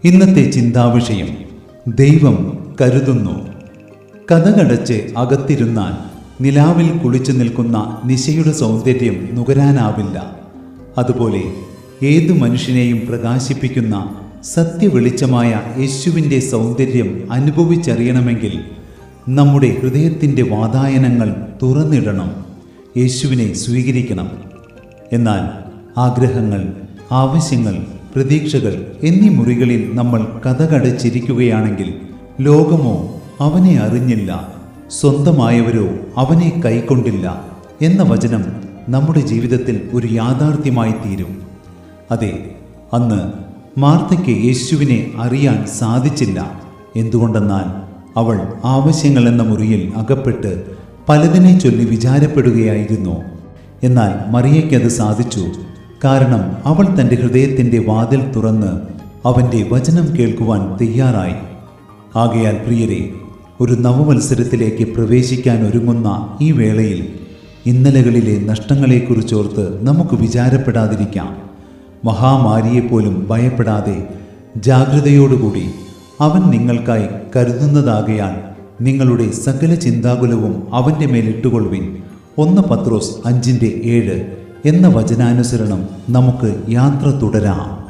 ഇന്നത്തെ ചിന്താവിഷയം ദൈവം കരുതുന്നു കഥകടച്ച് അകത്തിരുന്നാൽ നിലാവിൽ കുളിച്ചു നിൽക്കുന്ന നിശയുടെ സൗന്ദര്യം നുകരാനാവില്ല അതുപോലെ ഏതു മനുഷ്യനെയും പ്രകാശിപ്പിക്കുന്ന സത്യവെളിച്ചമായ യേശുവിൻ്റെ സൗന്ദര്യം അനുഭവിച്ചറിയണമെങ്കിൽ നമ്മുടെ ഹൃദയത്തിൻ്റെ വാതായനങ്ങൾ തുറന്നിടണം യേശുവിനെ സ്വീകരിക്കണം എന്നാൽ ആഗ്രഹങ്ങൾ ആവശ്യങ്ങൾ പ്രതീക്ഷകൾ എന്നീ മുറികളിൽ നമ്മൾ കഥകടച്ചിരിക്കുകയാണെങ്കിൽ ലോകമോ അവനെ അറിഞ്ഞില്ല സ്വന്തമായവരോ അവനെ കൈക്കൊണ്ടില്ല എന്ന വചനം നമ്മുടെ ജീവിതത്തിൽ ഒരു യാഥാർത്ഥ്യമായി തീരും അതെ അന്ന് മാർത്തയ്ക്ക് യേശുവിനെ അറിയാൻ സാധിച്ചില്ല എന്തുകൊണ്ടെന്നാൽ അവൾ ആവശ്യങ്ങൾ എന്ന മുറിയിൽ അകപ്പെട്ട് പലതിനെ ചൊല്ലി വിചാരപ്പെടുകയായിരുന്നു എന്നാൽ മറിയയ്ക്കത് സാധിച്ചു കാരണം അവൾ തൻ്റെ ഹൃദയത്തിൻ്റെ വാതിൽ തുറന്ന് അവൻ്റെ വചനം കേൾക്കുവാൻ തയ്യാറായി ആകയാൽ പ്രിയരെ ഒരു നവമത്സരത്തിലേക്ക് പ്രവേശിക്കാൻ ഒരുങ്ങുന്ന ഈ വേളയിൽ ഇന്നലകളിലെ നഷ്ടങ്ങളെക്കുറിച്ചോർത്ത് നമുക്ക് വിചാരപ്പെടാതിരിക്കാം മഹാമാരിയെപ്പോലും ഭയപ്പെടാതെ ജാഗ്രതയോടുകൂടി അവൻ നിങ്ങൾക്കായി കരുതുന്നതാകയാൽ നിങ്ങളുടെ സകല ചിന്താകുലവും അവൻ്റെ മേലിട്ടുകൊള്ളുവിൻ ഒന്ന് പത്രോസ് അഞ്ചിൻ്റെ ഏഴ് എന്ന വചനാനുസരണം നമുക്ക് യാത്ര തുടരാം